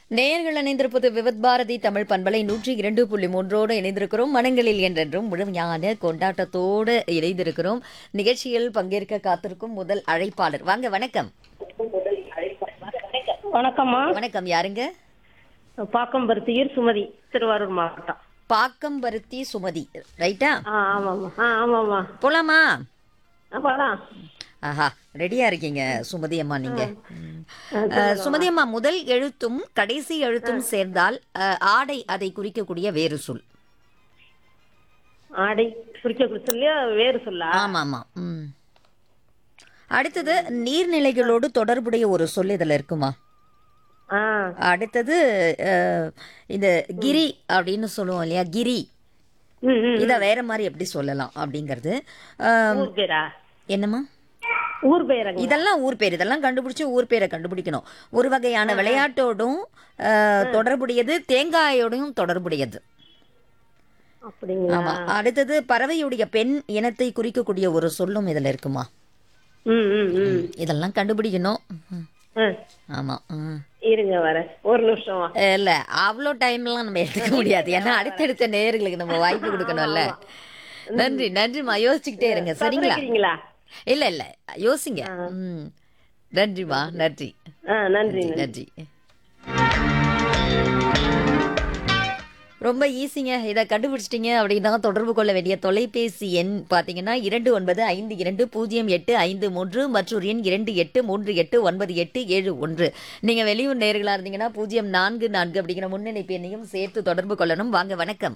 நேயர்கள் இணைந்திருப்பது விவத் பாரதி தமிழ் பண்பலை நூற்றி இரண்டு புள்ளி மூன்றோடு இணைந்திருக்கிறோம் மனங்களில் என்றென்றும் முழுமையான கொண்டாட்டத்தோடு இணைந்திருக்கிறோம் நிகழ்ச்சியில் பங்கேற்க காத்திருக்கும் முதல் அழைப்பாளர் வாங்க வணக்கம் வணக்கம்மா வணக்கம் யாருங்க பாக்கம்பருத்தியூர் சுமதி திருவாரூர் மாவட்டம் பாக்கம்பருத்தி சுமதி ரைட்டா ஆ ஆமாம்மா ஆ ஆமாம்மா போலாமா ஆ போலாம் ஆஹா ரெடியா இருக்கீங்க சுமதி அம்மா நீங்க ம். அஹ், சுமதி அம்மா முதல் எழுத்தும் கடைசி எழுத்தும் சேர்ந்தால் அஹ், ஆடை அதை குறிக்கக்கூடிய வேறு சொல் ஆடை குறிக்க சொல்லியா வேறு சொல்லா ஆமா ஆமா ம் அடுத்தது நீர்நிலைகளோடு தொடர்புடைய ஒரு சொல் இதுல இருக்குமா ஆ அடுத்தது அஹ், இந்த கிரி அப்படின்னு சொல்லுவோம் இல்லையா கிரி ம் ம் இத வேற மாதிரி எப்படி சொல்லலாம் அப்படிங்கிறது அஹ், ஊர் பேரா என்னம்மா ஊர் பேரங்க இதெல்லாம் ஊர் பேர் இதெல்லாம் கண்டுபிடிச்சு ஊர் பேரை கண்டுபிடிக்கணும் ஒரு வகையான விளையாட்டோடும் அஹ், தொடர்புடையது தேங்காயோடையும் தொடர்புடையது அப்படிங்களா ஆமா அடுத்தது பறவையுடைய பெண் இனத்தை குறிக்கக்கூடிய ஒரு சொல்லும் இதுல இருக்குமா ம் ம் ம் இதெல்லாம் கண்டுபிடிக்கணும் ம். ஆ, ஆமா ம். இருங்க வரேன் ஒரு நிமிஷம் வா. இல்ல அவ்வளோ டைம்லாம் நம்ம எடுக்க முடியாது ஏன்னா அடுத்தடுத்த நேயர்களுக்கு நம்ம வாய்ப்பு கொடுக்கணும்ல நன்றி நன்றிம்மா யோசிச்சுக்கிட்டே இருங்க சரிங்களா இருக்கிறீங்களா இல்ல இல்ல யோசிங்க ம் நன்றிம்மா நன்றி ஆ நன்றி நன்றி ரொம்ப ஈஸிங்க இதை கண்டுபிடிச்சிட்டீங்க அப்படின்னா தொடர்பு கொள்ள வேண்டிய தொலைபேசி எண் பார்த்தீங்கன்னா இரண்டு ஒன்பது ஐந்து இரண்டு பூஜ்ஜியம் எட்டு ஐந்து மூன்று மற்றும் எண் இரண்டு எட்டு மூன்று எட்டு ஒன்பது எட்டு ஏழு ஒன்று நீங்கள் வெளியூர் நேர்களாக இருந்தீங்கன்னா பூஜ்ஜியம் நான்கு நான்கு அப்படிங்கிற முன்னணிப்பு எண்ணையும் சேர்த்து தொடர்பு கொள்ளணும் வாங்க வணக்கம்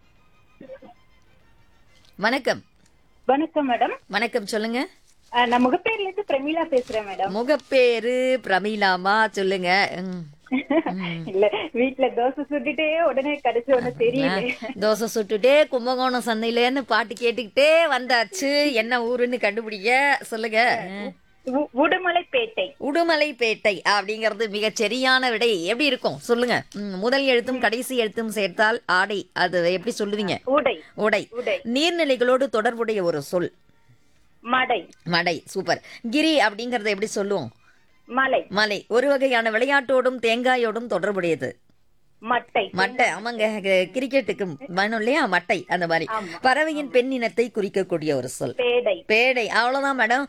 வணக்கம் வணக்கம் மேடம் வணக்கம் சொல்லுங்க அஹ் நான் முகப்பேர்ல இருந்து பிரமீளா பேசுறேன் மேடம் முகப்பேரு பிரமீலாமா சொல்லுங்க ம். இல்ல வீட்ல தோசை சுட்டுட்டே உடனே கடைசி ஒண்ணு தெரியல தோசை சுட்டுட்டே கும்பகோணம் சந்தையிலேருந்து பாட்டு கேட்டுக்கிட்டே வந்தாச்சு என்ன ஊருன்னு கண்டுபிடிக்க சொல்லுங்க உ- உடுமலைப்பேட்டை உடுமலைப்பேட்டை அப்படிங்கிறது மிகச் சரியான விடை எப்படி இருக்கும் சொல்லுங்க ம், முதல் எழுத்தும் கடைசி எழுத்தும் சேர்த்தால் ஆடை அது எப்படி சொல்லுவீங்க உடை உடை உடை நீர்நிலைகளோடு தொடர்புடைய ஒரு சொல் மடை மடை சூப்பர் கிரி அப்படிங்கறத எப்படி சொல்லுவோம் மலை மலை ஒரு வகையான விளையாட்டோடும் தேங்காயோடும் தொடர்புடையது மட்டை மட்டை ஆமாங்க க- கிரிக்கெட்டுக்கு வேணும் இல்லையா மட்டை அந்த மாதிரி பறவையின் பெண் இனத்தை குறிக்கக்கூடிய ஒரு சொல் பேடை பேடை அவ்வளவுதான் மேடம்